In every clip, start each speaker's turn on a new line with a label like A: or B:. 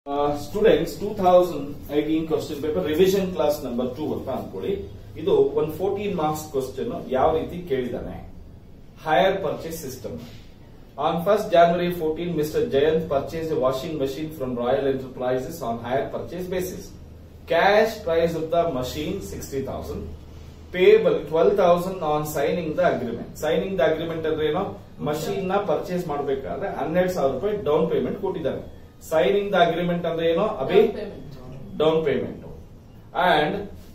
A: Students two thousand eighteen question paper revision class number two ಅಂತ ಅನ್ಕೊಳ್ಳಿ ಇದು ಒಂದು ಫೋರ್ಟೀನ್ ಮಾರ್ಕ್ಸ್ ಕ್ವಶನ್ ಯಾವ ರೀತಿ ಕೇಳಿದಾನೆ hire purchase system on first January fourteen mister Jayant purchase a washing machine from Royal Enterprises on hire purchase basis cash price of the machine sixty thousand payable twelve thousand on signing the agreement signing the agreement ಅಂದ್ರೆ ಏನೋ machine ನ purchase ಮಾಡಬೇಕಾದ್ರೆ ಹನ್ನೆರಡು ಸಾವಿರ ರೂಪಾಯಿ down payment ಕೊಟ್ಟಿದ್ದಾನೆ signing the agreement ಅಂದ್ರೆ ಏನೋ ಅಭಿ down payment and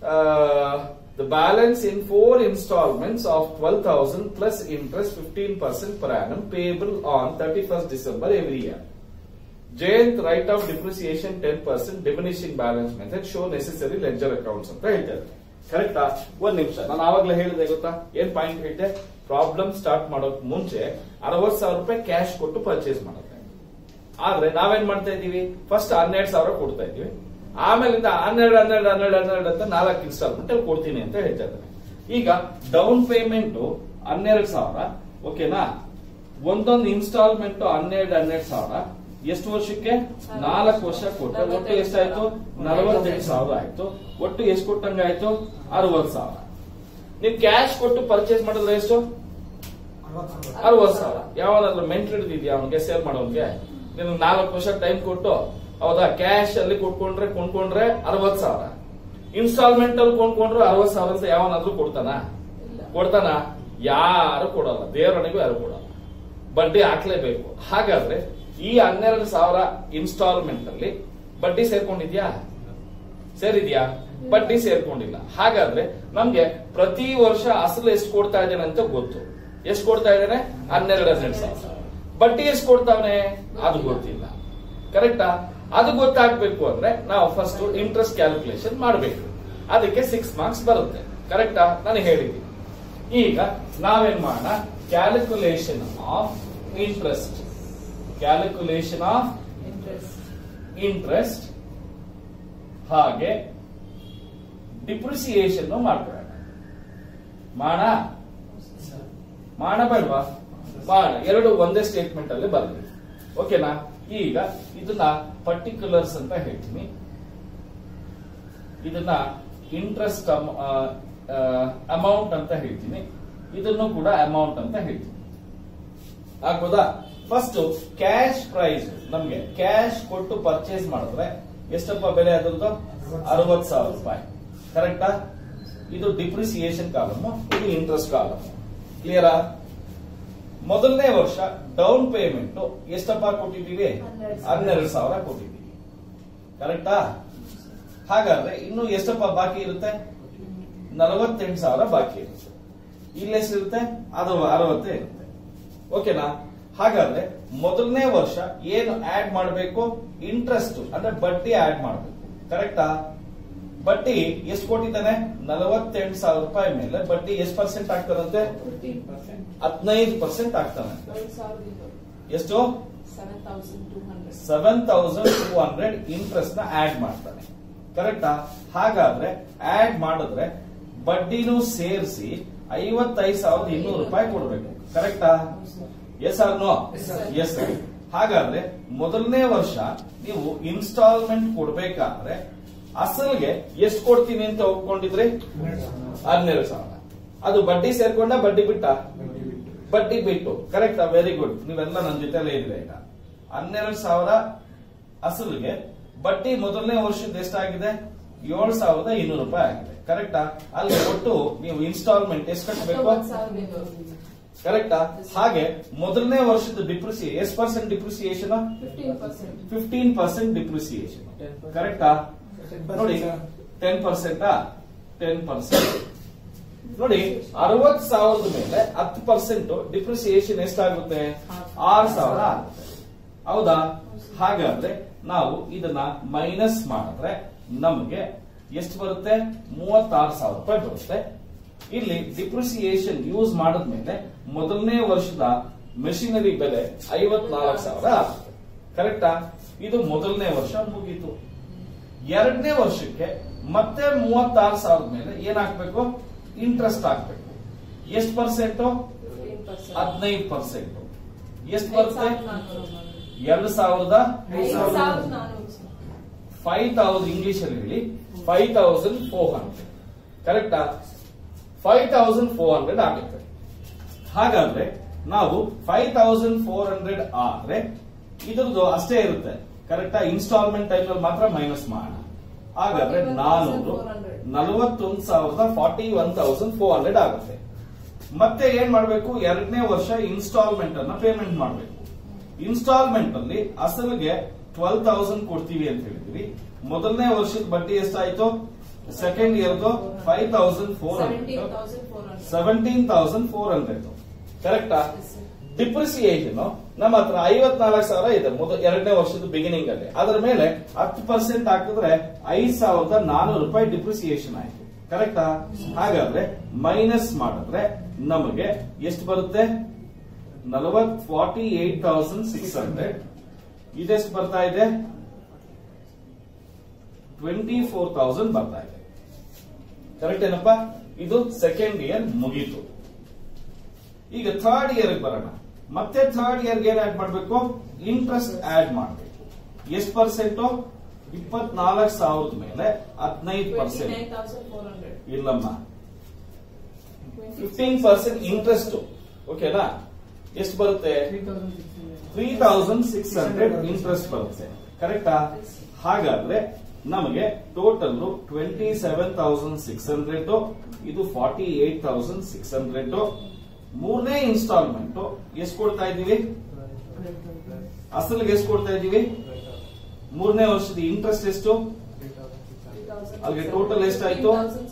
A: the balance in four instalments of twelve thousand plus interest fifteen percent per annum payable on thirty first December every year Jayant write off depreciation ten percent diminishing balance method show necessary ledger accounts ಅಂತ ಹೇಳ್ತಾರೆ ಕರೆಕ್ಟಾ ಒಂದ್ ನಿಮಿಷ ನಾನು ಆವಾಗಲೇ ಹೇಳಿದೆ ಗೊತ್ತಾ ಏನ್ ಪಾಯಿಂಟ್ ಹೇಳಿದೆ ಪ್ರಾಬ್ಲಮ್ ಸ್ಟಾರ್ಟ್ ಮಾಡೋಕ್ ಮುಂಚೆ ಅರವತ್ ಸಾವಿರ ರೂಪಾಯಿ ಕ್ಯಾಶ್ ಕೊಟ್ಟು ಪರ್ಚೇಸ್ ಮಾಡುತ್ತೆ ಆದ್ರೆ ನಾವೇನ್ ಮಾಡ್ತಾ ಇದೀವಿ ಫಸ್ಟ್ ಹನ್ನೆರಡು ಸಾವಿರ ಕೊಡ್ತಾ ಇದೀವಿ ಆಮೇಲಿಂದ ಹನ್ನೆರಡು ಹನ್ನೆರಡು ಹನ್ನೆರಡು ಹನ್ನೆರಡು ಅಂತ ನಾಲ್ಕು ಇನ್ಸ್ಟಾಲ್ಮೆಂಟ್ ಅಲ್ಲಿ ಕೊಡ್ತೀನಿ ಅಂತ ಹೇಳ್ತಾ ಇದ್ದಾರೆ ಈಗ ಡೌನ್ ಪೇಮೆಂಟ್ ಹನ್ನೆರಡು ಸಾವಿರ ಓಕೆನಾ ಒಂದೊಂದು ಇನ್ಸ್ಟಾಲ್ಮೆಂಟ್ ಹನ್ನೆರಡು ಹನ್ನೆರಡು ಸಾವಿರ ಎಷ್ಟು ವರ್ಷಕ್ಕೆ ನಾಲ್ಕು ವರ್ಷ ಕೊಟ್ಟರೆ ಒಟ್ಟು ಎಷ್ಟಾಯ್ತು ನಲವತ್ತೆಂಟು ಸಾವಿರ ಆಯ್ತು ಒಟ್ಟು ಎಷ್ಟು ಕೊಟ್ಟಂಗಾಯ್ತು ಅರವತ್ ಸಾವಿರ ನೀವು ಕ್ಯಾಶ್ ಕೊಟ್ಟು ಪರ್ಚೇಸ್ ಮಾಡಿದ್ರೆ ಎಷ್ಟು ಅರವತ್ ಸಾವಿರ ಯಾವನಾದ್ರೂ ಮೆಂಟ್ ಹಿಡಿದಿದ್ಯಾ ಅವನಿಗೆ ಸೇಲ್ ಮಾಡೋನ್ಗೆ ನೀನು ನಾಲ್ಕು ವರ್ಷ ಟೈಮ್ ಕೊಟ್ಟು ಹೌದಾ ಕ್ಯಾಶ್ ಅಲ್ಲಿ ಕೊಟ್ಕೊಂಡ್ರೆ ಕೊಂಡ್ಕೊಂಡ್ರೆ ಅರವತ್ ಸಾವಿರ ಇನ್ಸ್ಟಾಲ್ಮೆಂಟ್ ಅಲ್ಲಿ ಕೊಂಡ್ಕೊಂಡ್ರೆ ಅರವತ್ ಸಾವಿರ ಅಂತ ಯಾವನಾದ್ರೂ ಕೊಡ್ತಾನ ಕೊಡ್ತಾನ ಯಾರು ಕೊಡಲ್ಲ ದೇವರನಿಗೂ ಯಾರು ಕೊಡಲ್ಲ ಬಡ್ಡಿ ಹಾಕ್ಲೇಬೇಕು ಹಾಗಾದ್ರೆ ಈ ಹನ್ನೆರಡು ಸಾವಿರ ಇನ್ಸ್ಟಾಲ್ಮೆಂಟ್ ಅಲ್ಲಿ ಬಡ್ಡಿ ಸೇರ್ಕೊಂಡಿದ್ಯಾ ಸೇರಿದ್ಯಾ ಬಡ್ಡಿ ಸೇರ್ಕೊಂಡಿಲ್ಲ ಹಾಗಾದ್ರೆ ನಮ್ಗೆ ಪ್ರತಿ ವರ್ಷ ಅಸಲು ಎಷ್ಟು ಕೊಡ್ತಾ ಇದ್ದೇನೆ ಅಂತ ಗೊತ್ತು ಎಷ್ಟು ಕೊಡ್ತಾ ಇದ್ದೇನೆ ಹನ್ನೆರಡು ಹನ್ನೆರಡು ಸಾವಿರ ಬಡ್ಡಿ ಎಷ್ಟು ಕೊಡ್ತಾವನೆ ಅದು ಗೊತ್ತಿಲ್ಲ ಕರೆಕ್ಟಾ ಅದು ಗೊತ್ತಾಗ್ಬೇಕು ಅಂದ್ರೆ ನಾವು ಫಸ್ಟ್ ಇಂಟ್ರೆಸ್ಟ್ ಕ್ಯಾಲ್ಕುಲೇಷನ್ ಮಾಡಬೇಕು ಅದಕ್ಕೆ ಸಿಕ್ಸ್ ಮಾರ್ಕ್ಸ್ ಬರುತ್ತೆ ಕರೆಕ್ಟಾ ನಾನು ಹೇಳಿದ್ದೀನಿ ಈಗ ನಾವೇನ್ ಮಾಡೋಣ calculation of interest calculation of interest ಹಾಗೆ ಡಿಪ್ರಿಸಿಯೇಷನ್ ಮಾಡ್ಬೇಡ ಮಾಡ ಮಾಡ ಬೇಡವಾ ಮಾಡ ಎರಡು ಒಂದೇ ಸ್ಟೇಟ್ಮೆಂಟ್ ಅಲ್ಲಿ ಬರಲಿ ಓಕೆನಾ ಈಗ ಇದನ್ನ ಪರ್ಟಿಕ್ಯುಲರ್ಸ್ ಅಂತ ಹೇಳ್ತೀನಿ ಇದನ್ನ ಇಂಟ್ರೆಸ್ಟ್ ಅಮೌಂಟ್ ಅಂತ ಹೇಳ್ತೀನಿ ಇದನ್ನು ಕೂಡ ಅಮೌಂಟ್ ಅಂತ ಹೇಳ್ತೀನಿ ಆಗ್ಬೋದಾ ಫಸ್ಟ್ ಕ್ಯಾಶ್ ಪ್ರೈಸ್ ನಮ್ಗೆ ಕ್ಯಾಶ್ ಕೊಟ್ಟು ಪರ್ಚೇಸ್ ಮಾಡಿದ್ರೆ ಎಷ್ಟಪ್ಪ ಬೆಲೆ ಅದರದ್ದು ಅರವತ್ ಸಾವಿರ ರೂಪಾಯಿ ಕರೆಕ್ಟಾ ಇದು ಡಿಪ್ರಿಸಿಯೇಷನ್ ಕಾಲಮ್ ಇದು ಇಂಟ್ರೆಸ್ಟ್ ಕಾಲಮ್ ಕ್ಲಿಯರಾ ಮೊದಲನೇ ವರ್ಷ ಡೌನ್ ಪೇಮೆಂಟ್ ಎಷ್ಟಪ್ಪ ಕೊಟ್ಟಿದ್ದೀವಿ ಹನ್ನೆರಡು ಸಾವಿರ ಕೊಟ್ಟಿದ್ದೀವಿ ಕರೆಕ್ಟಾ ಹಾಗಾದ್ರೆ ಇನ್ನು ಎಷ್ಟಪ್ಪ ಬಾಕಿ ಇರುತ್ತೆ ನಲವತ್ತೆಂಟು ಸಾವಿರ ಬಾಕಿ ಇರುತ್ತೆ ಇಲ್ಲೆಷ್ಟಿರುತ್ತೆ ಅದು ಅರವತ್ತೇ ಇರುತ್ತೆ ಓಕೆನಾ ಹಾಗಾದ್ರೆ ಮೊದಲನೇ ವರ್ಷ ಏನು ಆಡ್ ಮಾಡಬೇಕು ಇಂಟ್ರೆಸ್ಟ್ ಅಂದ್ರೆ ಬಡ್ಡಿ ಆಡ್ ಮಾಡಬೇಕು ಕರೆಕ್ಟಾ ಬಡ್ಡಿ ಎಷ್ಟು ಕೊಟ್ಟಿದ್ದಾನೆ ನಲವತ್ತೆಂಟು ಸಾವಿರ ರೂಪಾಯಿ ಮೇಲೆ ಬಡ್ಡಿ ಎಷ್ಟು ಪರ್ಸೆಂಟ್ ಆಗ್ತಾರಂತೆ ಹದಿನೈದು ಪರ್ಸೆಂಟ್ ಆಗ್ತಾನೆ ಎಷ್ಟು seven thousand two hundred interest ನ ಆಡ್ ಮಾಡ್ತಾನೆ ಕರೆಕ್ಟಾ ಹಾಗಾದ್ರೆ ಆಡ್ ಮಾಡಿದ್ರೆ ಬಡ್ಡಿನೂ ಸೇರಿಸಿ ಐವತ್ತೈದು ಸಾವಿರದ ಇನ್ನೂರು ರೂಪಾಯಿ ಕೊಡ್ಬೇಕು ಕರೆಕ್ಟಾ ಎಸ್ ಆರ್ ನೋ ಎಸ್ ಹಾಗಾದ್ರೆ ಮೊದಲನೇ ವರ್ಷ ನೀವು ಇನ್ಸ್ಟಾಲ್ಮೆಂಟ್ ಕೊಡ್ಬೇಕಾದ್ರೆ ಅಸಲ್ಗೆ ಎಷ್ಟು ಕೊಡ್ತೀನಿ ಅಂತ ಒಪ್ಕೊಂಡಿದ್ರಿ ಹನ್ನೆರಡು ಸಾವಿರ ಅದು ಬಡ್ಡಿ ಸೇರ್ಕೊಂಡ ಬಡ್ಡಿ ಬಿಟ್ಟ ಬಡ್ಡಿ ಬಿಟ್ಟು ಕರೆಕ್ಟಾ ವೆರಿ ಗುಡ್ ನೀವೆಲ್ಲ ನನ್ನ ಜೊತೆಲೇ ಇದ್ರೆ ಈಗ ಹನ್ನೆರಡು ಸಾವಿರ ಅಸಲಿಗೆ ಬಡ್ಡಿ ಮೊದಲನೇ ವರ್ಷದ ಎಷ್ಟಾಗಿದೆ ಏಳು ಸಾವಿರದ ಇನ್ನೂರು ರೂಪಾಯಿ ಆಗಿದೆ ಕರೆಕ್ಟಾ ಅಲ್ಲಿ ಒಟ್ಟು ನೀವು ಇನ್ಸ್ಟಾಲ್ಮೆಂಟ್ ಎಷ್ಟು ಕಟ್ಟಬೇಕು ಕರೆಕ್ಟಾ ಹಾಗೆ ಮೊದಲನೇ ವರ್ಷದ ಡಿಪ್ರಿಸಿ ಎಷ್ಟು percent depreciation fifteen percent depreciation ಕರೆಕ್ಟಾ ನೋಡಿ ಟೆನ್ ಪರ್ಸೆಂಟಾ ಟೆನ್ ಪರ್ಸೆಂಟ್ ನೋಡಿ ಅರವತ್ ಸಾವಿರದ ಮೇಲೆ ಹತ್ತು ಪರ್ಸೆಂಟ್ ಡಿಪ್ರಿಸಿಯೇಷನ್ ಎಷ್ಟಾಗುತ್ತೆ ಆರು ಸಾವಿರ ಆಗುತ್ತೆ ಹೌದಾ ಹಾಗಾದ್ರೆ ನಾವು ಇದನ್ನ ಮೈನಸ್ ಮಾಡಿದ್ರೆ ನಮಗೆ ಎಷ್ಟು ಬರುತ್ತೆ ಮೂವತ್ತಾರು ಸಾವಿರ ರೂಪಾಯಿ ಬರುತ್ತೆ ಇಲ್ಲಿ ಡಿಪ್ರಿಸಿಯೇಷನ್ ಯೂಸ್ ಮಾಡಿದ್ಮೇಲೆ ಮೊದಲನೇ ವರ್ಷದ ಮೆಷಿನರಿ ಬೆಲೆ ಐವತ್ನಾಲ್ಕು ಸಾವಿರ ಆಗುತ್ತೆ ಕರೆಕ್ಟಾ ಇದು ಮೊದಲನೇ ವರ್ಷ ಮುಗೀತು ಎರಡನೇ ವರ್ಷಕ್ಕೆ ಮತ್ತೆ ಮೂವತ್ತಾರು ಸಾವಿರದ ಮೇಲೆ ಏನ್ ಹಾಕ್ಬೇಕು ಇಂಟ್ರೆಸ್ಟ್ ಹಾಕ್ಬೇಕು ಎಷ್ಟು ಪರ್ಸೆಂಟ್ ಹದಿನೈದು ಪರ್ಸೆಂಟ್ ಎಷ್ಟು ಬರುತ್ತೆ ಎರಡು ಸಾವಿರದ ಫೈವ್ ತೌಸಂಡ್ ಇಂಗ್ಲಿಷ್ ಅಲ್ಲಿ ಹೇಳಿ ಫೈವ್ ತೌಸಂಡ್ ಫೋರ್ ಹಂಡ್ರೆಡ್ ಕರೆಕ್ಟಾ ಫೈವ್ ತೌಸಂಡ್ ಫೋರ್ ಹಂಡ್ರೆಡ್ ಆಗುತ್ತೆ ಹಾಗಾದ್ರೆ ನಾವು ಫೈವ್ ತೌಸಂಡ್ ಫೋರ್ ಹಂಡ್ರೆಡ್ ಆದ್ರೆ ಇದ್ರದ್ದು ಅಷ್ಟೇ ಇರುತ್ತೆ ಕರೆಕ್ಟಾ ಇನ್ಸ್ಟಾಲ್ಮೆಂಟ್ ಟೈಮ್ ಅಲ್ಲಿ ಮಾತ್ರ ಮೈನಸ್ ಮಾಡೋಣ ಹಾಗಾದ್ರೆ ನಾನೂರು ನಲವತ್ತೊಂದು ಸಾವಿರದ forty one thousand four hundred ಆಗುತ್ತೆ ಮತ್ತೆ ಏನ್ ಮಾಡ್ಬೇಕು ಎರಡನೇ ವರ್ಷ ಇನ್ಸ್ಟಾಲ್ಮೆಂಟ್ ಅನ್ನ ಪೇಮೆಂಟ್ ಮಾಡಬೇಕು ಇನ್ಸ್ಟಾಲ್ಮೆಂಟ್ ಅಲ್ಲಿ ಅಸಲಿಗೆ ಟ್ವೆಲ್ ತೌಸಂಡ್ ಕೊಡ್ತೀವಿ ಅಂತ ಹೇಳಿದ್ವಿ ಮೊದಲನೇ ವರ್ಷದ ಬಡ್ಡಿ ಎಷ್ಟಾಯ್ತು ಸೆಕೆಂಡ್ ಇಯರ್ದು five thousand four hundred seventeen thousand four hundred ಕರೆಕ್ಟಾ ಡಿಪ್ರಿಸಿಯೇಷನ್ ನಮ್ಮ ಹತ್ರ ಐವತ್ನಾಲ್ಕು ಸಾವಿರ ಇದೆ ಮೊದಲ ಎರಡನೇ ವರ್ಷದ ಬಿಗಿನಿಂಗ್ ಅಲ್ಲಿ ಅದರ ಮೇಲೆ ಹತ್ತು ಪರ್ಸೆಂಟ್ ಹಾಕಿದ್ರೆ ಐದ್ ಸಾವಿರದ ನಾನೂರು ರೂಪಾಯಿ ಡಿಪ್ರಿಸಿಯೇಷನ್ ಆಯ್ತು ಕರೆಕ್ಟಾ ಹಾಗಾದ್ರೆ ಮೈನಸ್ ಮಾಡಿದ್ರೆ ನಮಗೆ ಎಷ್ಟು ಬರುತ್ತೆ ನಲವತ್ forty eight thousand six hundred ಇದೆಷ್ಟು ಬರ್ತಾ ಇದೆ ಟ್ವೆಂಟಿ ಫೋರ್ ತೌಸಂಡ್ ಬರ್ತಾ ಇದೆ ಕರೆಕ್ಟ್ ಏನಪ್ಪ ಇದು ಸೆಕೆಂಡ್ ಇಯರ್ ಮುಗೀತು ಈಗ ಥರ್ಡ್ ಇಯರ್ ಬರೋಣ ಮತ್ತೆ ಥರ್ಡ್ ಇಯರ್ ಏನ್ ಆಡ್ ಮಾಡಬೇಕು ಇಂಟ್ರೆಸ್ಟ್ ಆಡ್ ಮಾಡಬೇಕು ಎಷ್ಟು ಪರ್ಸೆಂಟ್ ಇಪ್ಪತ್ನಾಲ್ಕು ಸಾವಿರದ ಮೇಲೆ ಹದಿನೈದು ಪರ್ಸೆಂಟ್ ಇಲ್ಲಮ್ಮ ಫಿಫ್ಟೀನ್ ಪರ್ಸೆಂಟ್ ಇಂಟ್ರೆಸ್ಟ್ ಓಕೆನಾ ಎಷ್ಟು ಬರುತ್ತೆ three thousand six hundred interest ಬರುತ್ತೆ ಕರೆಕ್ಟಾ ಹಾಗಾದ್ರೆ ನಮಗೆ total twenty seven thousand six hundred ಇದು forty eight thousand six hundred ಮೂರನೇ ಇನ್ಸ್ಟಾಲ್ಮೆಂಟ್ ಎಷ್ಟು ಕೊಡ್ತಾ ಇದೀವಿ ಅಸಲಿಗೆ ಎಷ್ಟು ಕೊಡ್ತಾ ಇದೀವಿ ಮೂರನೇ ವರ್ಷದ ಇಂಟ್ರೆಸ್ಟ್ ಎಷ್ಟು ಅಲ್ಲಿಗೆ ಟೋಟಲ್ ಎಷ್ಟಾಯ್ತು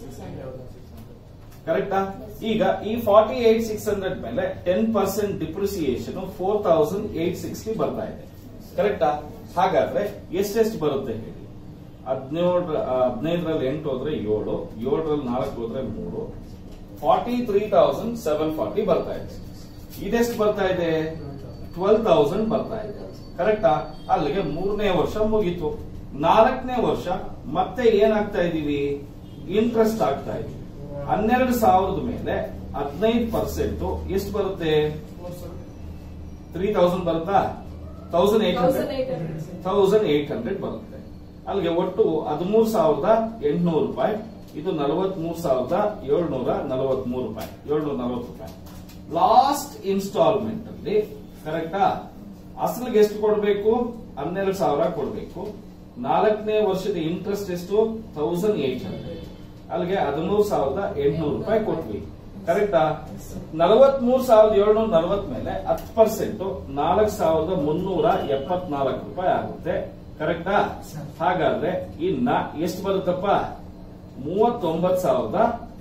A: ಕರೆಕ್ಟಾ ಈಗ ಈ ಫಾರ್ಟಿ ಏಟ್ ಸಿಕ್ಸ್ ಹಂಡ್ರೆಡ್ ಮೇಲೆ ten percent depreciation four thousand eight sixty ಬರ್ತಾ ಇದೆ ಕರೆಕ್ಟಾ ಹಾಗಾದ್ರೆ ಎಷ್ಟೆಷ್ಟು ಬರುತ್ತೆ ಹೇಳಿ ಹದಿನೇಳು ಹದಿನೈದರಲ್ಲಿ ಎಂಟು ಹೋದ್ರೆ ಏಳು ಏಳರಲ್ಲಿ ನಾಲ್ಕು ಹೋದ್ರೆ ಮೂರು forty three thousand seven forty ಬರ್ತಾ ಇದೆ ಇದೆಷ್ಟು ಬರ್ತಾ ಇದೆ ಟ್ವೆಲ್ ತೌಸಂಡ್ ಬರ್ತಾ ಇದೆ ಕರೆಕ್ಟಾ ಅಲ್ಲಿಗೆ ಮೂರನೇ ವರ್ಷ ಮುಗೀತು ನಾಲ್ಕನೇ ವರ್ಷ ಮತ್ತೆ ಏನಾಗ್ತಾ ಇದೀವಿ ಇಂಟ್ರೆಸ್ಟ್ ಆಗ್ತಾ ಇದೀವಿ ಹನ್ನೆರಡು ಸಾವಿರದ ಮೇಲೆ ಹದಿನೈದು ಪರ್ಸೆಂಟ್ ಎಷ್ಟು ಬರುತ್ತೆ ತ್ರೀ ತೌಸಂಡ್ ಬರುತ್ತಾ thousand eight hundred thousand eight hundred ಬರುತ್ತೆ ಅಲ್ಲಿಗೆ ಒಟ್ಟು ಹದಿಮೂರು ಸಾವಿರದ ಎಂಟುನೂರು ರೂಪಾಯಿ ಇದು ನಲವತ್ಮೂರು ಸಾವಿರದ ಏಳ್ನೂರ ನಲವತ್ಮೂರು ರೂಪಾಯಿ ಏಳ್ನೂರ ನಲವತ್ತು ರೂಪಾಯಿ ಲಾಸ್ಟ್ ಇನ್ಸ್ಟಾಲ್ಮೆಂಟ್ ಅಲ್ಲಿ ಕರೆಕ್ಟಾ ಅಸಲಿಗೆ ಎಷ್ಟು ಕೊಡಬೇಕು ಹನ್ನೆರಡು ಸಾವಿರ ಕೊಡಬೇಕು ನಾಲ್ಕನೇ ವರ್ಷದ ಇಂಟ್ರೆಸ್ಟ್ ಎಷ್ಟು ತೌಸಂಡ್ ಏಟ್ ಹಂಡ್ರೆಡ್ ಅಲ್ಲಿಗೆ ಹದಿಮೂರು ಸಾವಿರದ ಎಂಟುನೂರು ರೂಪಾಯಿ ಕೊಟ್ವಿ ಕರೆಕ್ಟಾ ನಲವತ್ಮೂರು ಸಾವಿರದ ಏಳ್ನೂರ ನಲವತ್ ಮೇಲೆ ಹತ್ತು ಪರ್ಸೆಂಟ್ ನಾಲ್ಕು ಸಾವಿರದ ಮುನ್ನೂರ ಎಪ್ಪತ್ನಾಲ್ಕು ರೂಪಾಯಿ ಆಗುತ್ತೆ ಕರೆಕ್ಟಾ ಹಾಗಾದ್ರೆ ಇನ್ನ ಎಷ್ಟು ಬರುತ್ತಪ್ಪ ಮೂವತ್ತೊಂಬತ್ತು ಸಾವಿರದ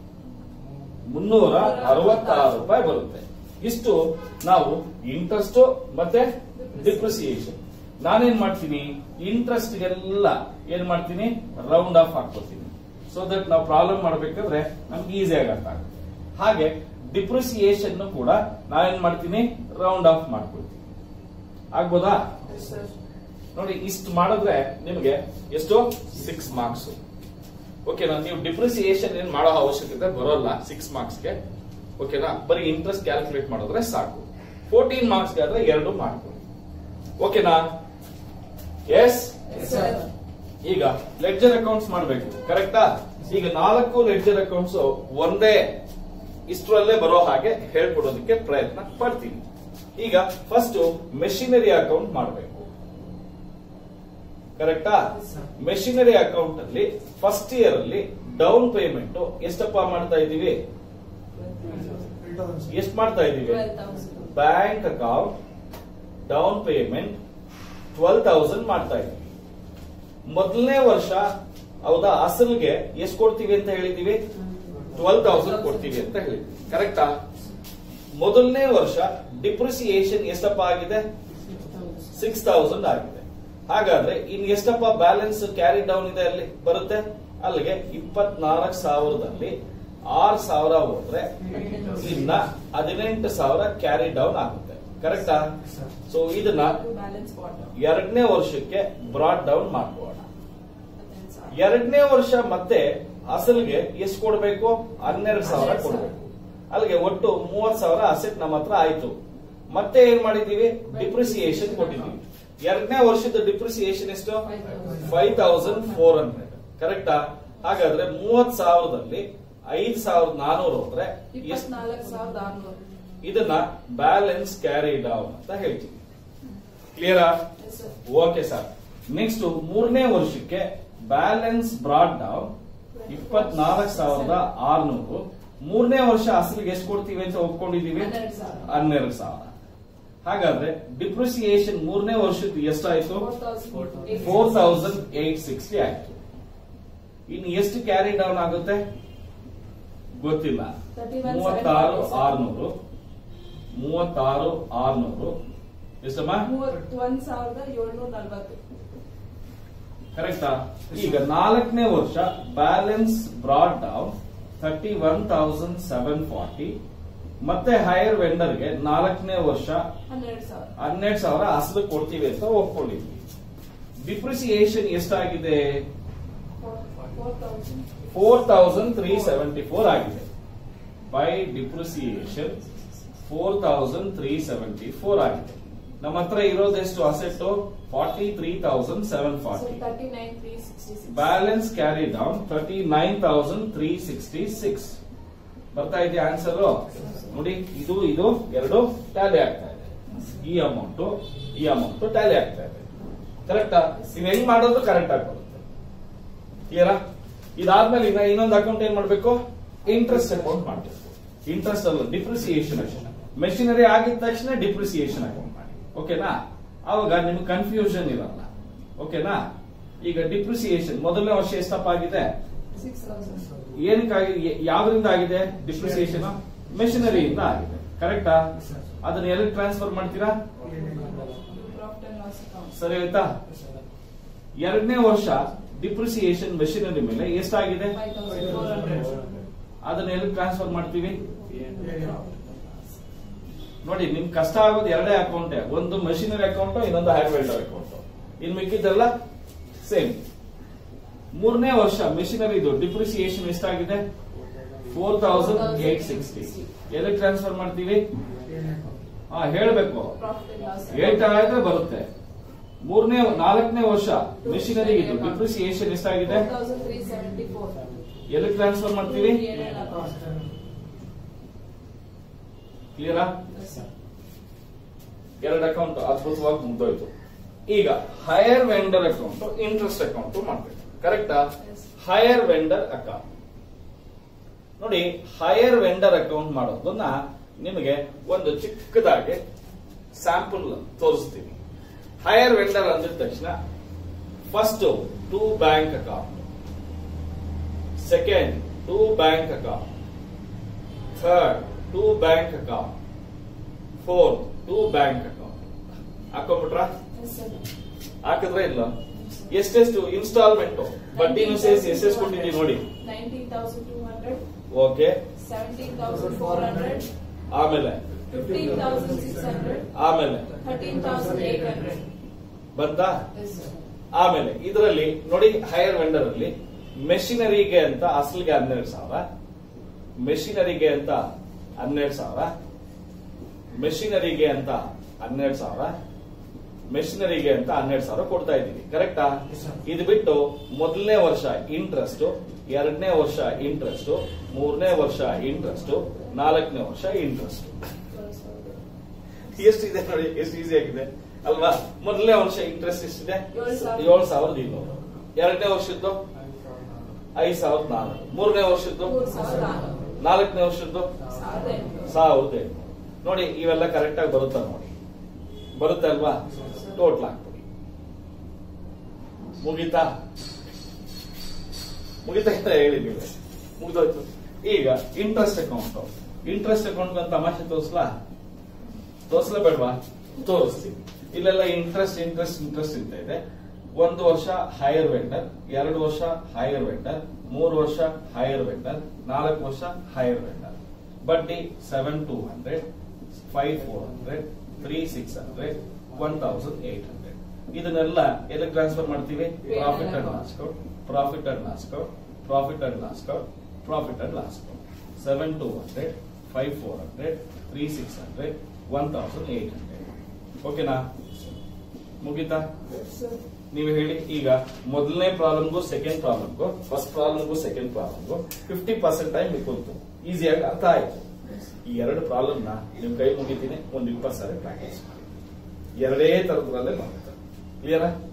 A: ಮುನ್ನೂರ ಅರವತ್ತಾರು ರೂಪಾಯಿ ಬರುತ್ತೆ ಇಷ್ಟು ನಾವು ಇಂಟ್ರೆಸ್ಟ್ ಮತ್ತೆ ಡಿಪ್ರಿಸಿಯೇಷನ್ ನಾನೇನ್ ಮಾಡ್ತೀನಿ ಇಂಟ್ರೆಸ್ಟ್ ಗೆಲ್ಲ ಏನ್ ಮಾಡ್ತೀನಿ ರೌಂಡ್ ಆಫ್ ಹಾಕ್ಕೊತೀನಿ ಸೊ ದಟ್ ನಾವು ಪ್ರಾಬ್ಲಮ್ ಮಾಡ್ಬೇಕಾದ್ರೆ ನಮ್ಗೆ ಈಸಿಯಾಗಿ ಅರ್ಥ ಆಗುತ್ತೆ ಹಾಗೆ ಡಿಪ್ರಿಸಿಯೇಷನ್ ಕೂಡ ನಾವೇನ್ ಮಾಡ್ತೀನಿ ರೌಂಡ್ ಆಫ್ ಮಾಡ್ಕೊಳ್ತೀನಿ ಆಗ್ಬೋದಾ ನೋಡಿ ಇಷ್ಟು ಮಾಡಿದ್ರೆ ನಿಮಗೆ ಎಷ್ಟು ಸಿಕ್ಸ್ ಮಾರ್ಕ್ಸ್ ಓಕೆನಾ ನೀವು ಡಿಪ್ರಿಸಿಯೇಷನ್ ಏನ್ ಮಾಡೋ ಅವಶ್ಯಕತೆ ಬರೋಲ್ಲ ಸಿಕ್ಸ್ ಮಾರ್ಕ್ಸ್ಗೆ ಓಕೆನಾ ಬರೀ ಇಂಟ್ರೆಸ್ಟ್ ಕ್ಯಾಲ್ಕುಲೇಟ್ ಮಾಡಿದ್ರೆ ಸಾಕು ಫೋರ್ಟೀನ್ ಮಾರ್ಕ್ಸ್ ಆದ್ರೆ ಎರಡು ಮಾಡ್ಕೊಳ್ಳಿ ಓಕೆನಾ ಎಸ್ ಈಗ ಲೆಡ್ಜರ್ ಅಕೌಂಟ್ಸ್ ಮಾಡಬೇಕು ಕರೆಕ್ಟಾ ಈಗ ನಾಲ್ಕು ಲೆಡ್ಜರ್ ಅಕೌಂಟ್ಸ್ ಒಂದೇ ಇಷ್ಟರಲ್ಲೇ ಬರೋ ಹಾಗೆ ಹೇಳ್ಕೊಡೋದಕ್ಕೆ ಪ್ರಯತ್ನ ಪಡ್ತೀನಿ ಈಗ ಫಸ್ಟ್ ಮೆಷಿನರಿ ಅಕೌಂಟ್ ಮಾಡಬೇಕು ಕರೆಕ್ಟಾ ಮೆಷಿನರಿ ಅಕೌಂಟ್ ಅಲ್ಲಿ ಫಸ್ಟ್ ಇಯರ್ ಅಲ್ಲಿ ಡೌನ್ ಪೇಮೆಂಟ್ ಎಷ್ಟಪ್ಪ ಮಾಡ್ತಾ ಇದೀವಿ ಎಷ್ಟು ಮಾಡ್ತಾ ಇದೀವಿ bank account down payment twelve thousand ಮಾಡ್ತಾ ಇದೀವಿ ಮೊದಲನೇ ವರ್ಷ ಹೌದಾ ಅಸಲ್ಗೆ ಎಷ್ಟು ಕೊಡ್ತೀವಿ ಅಂತ ಹೇಳಿದೀವಿ ಟ್ವೆಲ್ ತೌಸಂಡ್ ಕೊಡ್ತೀವಿ ಅಂತ ಹೇಳಿದ್ವಿ ಕರೆಕ್ಟಾ ಮೊದಲನೇ ವರ್ಷ ಡಿಪ್ರಿಸಿಯೇಷನ್ ಎಷ್ಟಪ್ಪ ಆಗಿದೆ ಸಿಕ್ಸ್ ತೌಸಂಡ್ ಆಗಿದೆ ಹಾಗಾದ್ರೆ ಇನ್ ಎಷ್ಟಪ್ಪ ಬ್ಯಾಲೆನ್ಸ್ ಕ್ಯಾರಿ ಡೌನ್ ಇದೆ ಅಲ್ಲಿ ಬರುತ್ತೆ ಅಲ್ಲಿಗೆ ಇಪ್ಪತ್ನಾಲ್ಕು ಸಾವಿರದಲ್ಲಿ ಆರ್ ಸಾವಿರ ಹೋದ್ರೆ ಇನ್ನ ಹದಿನೆಂಟು ಸಾವಿರ ಕ್ಯಾರಿ ಡೌನ್ ಆಗುತ್ತೆ ಕರೆಕ್ಟಾ ಸೊ ಇದನ್ನ ಎರಡನೇ ವರ್ಷಕ್ಕೆ ಬ್ರಾಡ್ ಡೌನ್ ಮಾಡ್ಕೋಣ ಎರಡನೇ ವರ್ಷ ಮತ್ತೆ ಅಸಲ್ಗೆ ಎಷ್ಟು ಕೊಡಬೇಕು ಹನ್ನೆರಡು ಸಾವಿರ ಕೊಡಬೇಕು ಅಲ್ಲಿಗೆ ಒಟ್ಟು ಮೂವತ್ ಸಾವಿರ ಅಸೆಟ್ ನಮ್ಮ ಹತ್ರ ಆಯ್ತು ಮತ್ತೆ ಏನ್ ಮಾಡಿದೀವಿ ಡಿಪ್ರಿಸಿಯೇಷನ್ ಕೊಟ್ಟಿದ್ದೀವಿ ಎರಡನೇ ವರ್ಷದ ಡಿಪ್ರಿಸಿಯೇಷನ್ ಎಷ್ಟು
B: 5,000.
A: ಫೈವ್ ತೌಸಂಡ್ ಫೋರ್ ಹಂಡ್ರೆಡ್ ಕರೆಕ್ಟಾ ಹಾಗಾದ್ರೆ ಮೂವತ್ ಸಾವಿರದಲ್ಲಿ ಐದ್ ಸಾವಿರದ ನಾನೂರು ಹೋದ್ರೆ ಎಷ್ಟು
B: ಇಪ್ಪತ್ನಾಲ್ಕು ಸಾವಿರದ ಆರ್ನೂರು
A: ಇದನ್ನ ಬ್ಯಾಲೆನ್ಸ್ ಕ್ಯಾರಿ ಡೌನ್ ಅಂತ ಹೇಳ್ತೀವಿ ಕ್ಲಿಯರಾ
B: Yes, sir.
A: Okay sir next ಮೂರನೇ ವರ್ಷಕ್ಕೆ ಬ್ಯಾಲೆನ್ಸ್ ಬ್ರಾಡ್ ಡೌನ್ ಇಪ್ಪತ್ನಾಲ್ಕು ಸಾವಿರದ ಆರ್ನೂರು ಮೂರನೇ ವರ್ಷ ಅಸಲಿಗೆ ಎಷ್ಟು ಕೊಡ್ತೀವಿ ಅಂತ ಒಪ್ಕೊಂಡಿದೀವಿ
B: ಹನ್ನೆರಡು ಸಾವಿರ.
A: ಹನ್ನೆರಡು ಸಾವಿರ ಹಾಗಾದ್ರೆ ಡಿಪ್ರಿಸಿಯೇಷನ್ ಮೂರನೇ ವರ್ಷದ ಎಷ್ಟಾಯ್ತು
B: 4,000.
A: ಫೋರ್ ತೌಸಂಡ್ ಏಟ್ ಸಿಕ್ಸ್ಟಿ ಆಯ್ತು ಇನ್ನು ಎಷ್ಟು ಕ್ಯಾರಿ ಡೌನ್ ಆಗುತ್ತೆ ಗೊತ್ತಿಲ್ಲ
B: 31,746.
A: ಮೂವತ್ತಾರು ಆರ್ನೂರು ಮೂವತ್ತಾರು ಆರ್ನೂರು ಎಷ್ಟಮ್ಮ
B: ಮೂವತ್ತೊಂದು ಸಾವಿರದ ಏಳ್ನೂರ ನಲ್ವತ್ತು
A: ಕರೆಕ್ಟಾ ಈಗ ನಾಲ್ಕನೇ ವರ್ಷ balance brought down thirty one thousand seven forty ಮತ್ತೆ ಹೈಯರ್ ವೆಂಡರ್ಗೆ ನಾಲ್ಕನೇ ವರ್ಷ
B: ಹನ್ನೆರಡು ಸಾವಿರ
A: ಹನ್ನೆರಡು ಸಾವಿರ ಅಸಲು ಕೊಡ್ತೀವಿ ಅಂತ ಒಪ್ಕೊಂಡಿದ್ವಿ ಡಿಪ್ರಿಸಿಯೇಷನ್ ಎಷ್ಟಾಗಿದೆ
B: four thousand
A: four thousand three seventy four ಆಗಿದೆ by depreciation four thousand three seventy four ಆಗಿದೆ ನಮ್ಮ ಹತ್ರ ಇರೋದೆಷ್ಟು asset forty three thousand seven forty
B: thirty nine three sixty six
A: balance carry down thirty nine thousand three sixty six ಬರ್ತಾ ಇದೆಯಾ answer ನೋಡಿ ಇದು ಇದು ಎರಡು ಟ್ಯಾಲಿ ಆಗ್ತಾ ಇದೆ ಈ ಅಮೌಂಟ್ ಈ ಅಮೌಂಟ್ ಟ್ಯಾಲಿ ಆಗ್ತಾ ಇದೆ ಕರೆಕ್ಟಾ ನೀವು ಹೆಂಗ್ ಮಾಡೋದು ಕರೆಕ್ಟ್ ಆಗಿ ಬರುತ್ತೆ ಕ್ಲಿಯರಾ ಇದಾದ್ಮೇಲೆ ಇನ್ನ ಇನ್ನೊಂದು ಅಕೌಂಟ್ ಏನ್ ಮಾಡ್ಬೇಕು ಇಂಟ್ರೆಸ್ಟ್ ಅಕೌಂಟ್ ಮಾಡ್ಬೇಕು ಇಂಟ್ರೆಸ್ಟ್ ಅಲ್ಲ ಡಿಪ್ರಿಸಿಯೇಷನ್ ಮೆಷಿನರಿ ಆಗಿದ ತಕ್ಷಣ ಡಿಪ್ರಿಸಿಯೇಷನ್ ಅಕೌಂಟ್ ಮಾಡಿ ಓಕೆನಾ ಅವಾಗ ನಿಮ್ಗೆ ಕನ್ಫ್ಯೂಷನ್ ಇರಲ್ಲ ಓಕೆನಾ ಈಗ ಡಿಪ್ರಿಸಿಯೇಷನ್ ಮೊದಲನೇ ವರ್ಷ ಎಷ್ಟಪ್ಪ ಆಗಿದೆ
B: ಸಿಕ್ಸ್ ತೌಸಂಡ್
A: ಏನಕ್ಕಾಗಿದೆ ಯಾವ್ದ್ರಿಂದ ಆಗಿದೆ ಡಿಪ್ರಿಸಿಯೇಷನ್ ಮೆಷಿನರಿಯಿಂದ ಆಗಿದೆ ಕರೆಕ್ಟಾ ಅದನ್ನ ಎಲ್ಲಿ ಟ್ರಾನ್ಸ್ಫರ್ ಮಾಡ್ತೀರಾ
B: ಪ್ರಾಫಿಟ್ ಅಂಡ್ ಲಾಸ್ ಅಕೌಂಟ್
A: ಸರಿ ಆಯ್ತಾ ಎರಡನೇ ವರ್ಷ ಡಿಪ್ರಿಸಿಯೇಷನ್ ಮೆಷಿನರಿ ಮೇಲೆ ಎಷ್ಟಾಗಿದೆ
B: ಫೈವ್ ತೌಸಂಡ್ ಫೋರ್ ಹಂಡ್ರೆಡ್
A: ಅದನ್ನ ಎಲ್ಲಿ ಟ್ರಾನ್ಸ್ಫರ್ ಮಾಡ್ತೀವಿ ನೋಡಿ ನಿಮ್ ಕಷ್ಟ ಆಗೋದು ಎರಡೇ ಅಕೌಂಟ್ ಒಂದು ಮೆಷಿನರಿ ಅಕೌಂಟ್ ಇನ್ನೊಂದು ಹೈರ್ ವೆಲ್ಡರ್ ಅಕೌಂಟ್ ಇನ್ ಮಿಕ್ಕಿದ್ದೆಲ್ಲ ಸೇಮ್ ಮೂರನೇ ವರ್ಷ ಮೆಷಿನರಿ ಇದು ಡಿಪ್ರಿಸಿಯೇಷನ್ ಎಷ್ಟಾಗಿದೆ ಫೋರ್ ತೌಸಂಡ್ ಏಟ್ ಸಿಕ್ಸ್ಟಿ ಎಲ್ಲಿ ಟ್ರಾನ್ಸ್ಫರ್ ಮಾಡ್ತೀವಿ ಹಾ ಹೇಳ್ಬೇಕು
B: ಪ್ರಾಫಿಟ್ ಅಂಡ್ ಲಾಸ್
A: ಹೇಳ್ತಾ ಇದ್ರೆ ಬರುತ್ತೆ ಮೂರನೇ ನಾಲ್ಕನೇ ವರ್ಷ ಮೆಷಿನರಿ ಇದು ಡಿಪ್ರಿಸಿಯೇಷನ್ ಎಷ್ಟಾಗಿದೆ
B: four thousand three seventy four
A: ಎಲ್ಲಿ ಟ್ರಾನ್ಸ್ಫರ್ ಮಾಡ್ತೀವಿ ಕ್ಲಿಯರಾ ಎರಡು ಅಕೌಂಟ್ ಅದ್ಭುತವಾಗಿ ಮುಗ್ದೋಯ್ತು ಈಗ hire vendor account interest account ಮಾಡ್ಬೇಕು ಕರೆಕ್ಟಾ
B: Yes.
A: ಹೈಯರ್ ವೆಂಡರ್ ಅಕೌಂಟ್ ನೋಡಿ ಹೈಯರ್ ವೆಂಡರ್ ಅಕೌಂಟ್ ಮಾಡೋದನ್ನ ನಿಮಗೆ ಒಂದು ಚಿಕ್ಕದಾಗಿ ಸ್ಯಾಂಪಲ್ ತೋರಿಸ್ತೀನಿ ಹೈಯರ್ ವೆಂಡರ್ ಅಂದಿದ ತಕ್ಷಣ first to bank account second to bank account third to bank account fourth to bank account ಹಾಕೊಂಡ್ಬಿಟ್ರ ಹಾಕಿದ್ರೆ ಇಲ್ಲ ಎಷ್ಟೆಷ್ಟು ಇನ್ಸ್ಟಾಲ್ಮೆಂಟ್ ಬಡ್ಡಿನೂ ಸೇರಿಸಿ ಎಷ್ಟೆಷ್ಟು ಕೊಟ್ಟಿದ್ದೀವಿ ನೋಡಿ
B: nineteen thousand two hundred
A: okay
B: seventeen thousand four hundred
A: ಆಮೇಲೆ
B: ಫಿಫ್ಟೀನ್ ತೌಸಂಡ್ ಸಿಕ್ಸ್ ಹಂಡ್ರೆಡ್
A: ಆಮೇಲೆ
B: ಥರ್ಟೀನ್ ತೌಸಂಡ್ ಏಟ್ ಹಂಡ್ರೆಡ್
A: ಬಂತಾ ಆಮೇಲೆ ಇದರಲ್ಲಿ ನೋಡಿ ಹೈಯರ್ ವೆಂಡರ್ ಅಲ್ಲಿ ಮೆಷಿನರಿಗೆ ಅಂತ ಅಸಲಿಗೆ ಹನ್ನೆರಡು ಸಾವಿರ ಮೆಷಿನರಿಗೆ ಅಂತ ಹನ್ನೆರಡು ಸಾವಿರ ಮೆಷಿನರಿಗೆ ಅಂತ ಹನ್ನೆರಡು ಸಾವಿರ ಮೆಷಿನರಿಗೆ ಅಂತ ಹನ್ನೆರಡು ಸಾವಿರ ಕೊಡ್ತಾ ಇದ್ದೀವಿ ಕರೆಕ್ಟಾ ಇದು ಬಿಟ್ಟು ಮೊದಲನೇ ವರ್ಷ ಇಂಟ್ರೆಸ್ಟ್ ಎರಡನೇ ವರ್ಷ ಇಂಟ್ರೆಸ್ಟ್ ಮೂರನೇ ವರ್ಷ ಇಂಟ್ರೆಸ್ಟ್ ನಾಲ್ಕನೇ ವರ್ಷ ಇಂಟ್ರೆಸ್ಟ್ ಎಷ್ಟಿದೆ ನೋಡಿ ಎಷ್ಟು ಈಸಿ ಆಗಿದೆ ಅಲ್ವಾ ಮೊದಲನೇ ವರ್ಷ ಇಂಟ್ರೆಸ್ಟ್ ಎಷ್ಟಿದೆ
B: ಏಳು ಸಾವಿರ.
A: ಏಳು ಸಾವಿರದ ಇನ್ನೂರು ಎರಡನೇ ವರ್ಷದ್ದು ಐದು ಸಾವಿರದ ನಾನ್ನೂರು ಮೂರನೇ ವರ್ಷದ್ದು
B: ಮೂರು ಸಾವಿರದ ಆರುನೂರು
A: ನಾಲ್ಕನೇ ವರ್ಷದ್ದು
B: ಸಾವಿರದ ಎಂಟುನೂರು
A: ಸಾವಿರದ ಎಂಟು ನೋಡಿ ಇವೆಲ್ಲ ಕರೆಕ್ಟ್ ಆಗಿ ಬರುತ್ತಾ ನೋಡಿ ಬರುತ್ತೆ ಅಲ್ವಾ ಟೋಟಲ್ ಹಾಕ್ಬಿಡಿ ಮುಗೀತಾ ಮುಗಿತಾ ಅಂತ ಹೇಳಿ ನೀವು ಮುಗ್ದೋಯ್ತು ಈಗ ಇಂಟ್ರೆಸ್ಟ್ ಅಕೌಂಟ್ ಇಂಟ್ರೆಸ್ಟ್ ಅಕೌಂಟ್ ಅಂತ ತಮಾಷೆ ತೋರಿಸ್ಲಾ ತೋರಿಸ್ಲಾ ಬೇಡವಾ ತೋರಿಸ್ತೀವಿ ಇಲ್ಲೆಲ್ಲ ಇಂಟ್ರೆಸ್ಟ್ ಇಂಟ್ರೆಸ್ಟ್ ಇಂಟ್ರೆಸ್ಟ್ ಅಂತ ಇದೆ ಒಂದು ವರ್ಷ ಹೈಯರ್ ವೆಂಡರ್ ಎರಡು ವರ್ಷ ಹೈಯರ್ ವೆಂಡರ್ ಮೂರು ವರ್ಷ ಹೈಯರ್ ವೆಂಡರ್ ನಾಲ್ಕು ವರ್ಷ ಹೈಯರ್ ವೆಂಡರ್ ಬಡ್ಡಿ seven two hundred five four hundred three six hundred one thousand eight hundred ಇದನ್ನೆಲ್ಲ ಎಲ್ಲಿ ಟ್ರಾನ್ಸ್ಫರ್ ಮಾಡ್ತೀವಿ profit and loss account profit and loss account profit and loss account profit and loss account seven two hundred five four hundred three six hundred one thousand eight hundred ಓಕೆನಾ ಮುಗಿತಾ ನೀವು ಹೇಳಿ ಈಗ ಮೊದಲನೇ ಪ್ರಾಬ್ಲಮ್ಗೂ ಸೆಕೆಂಡ್ ಪ್ರಾಬ್ಲಮ್ಗೂ first ಪ್ರಾಬ್ಲಮ್ಗೂ second ಪ್ರಾಬ್ಲಮ್ಗೂ ಫಿಫ್ಟಿ ಪರ್ಸೆಂಟ್ ಟೈಮ್ ಕುಂತು ಈಸಿಯಾಗಿ ಅರ್ಥ ಆಯ್ತು ಈ ಎರಡು ಪ್ರಾಬ್ಲಮ್ ನ ನಿಮ್ ಕೈ ಮುಗಿತೀನಿ ಒಂದು ಇಪ್ಪತ್ತು ಸಾರಿ ಪ್ರಾಕ್ಟೀಸ್ ಮಾಡಿ ಎರಡೇ ತರದ್ರಲ್ಲೇ ಮಾಡ್ತಾರೆ ಕ್ಲಿಯರಾ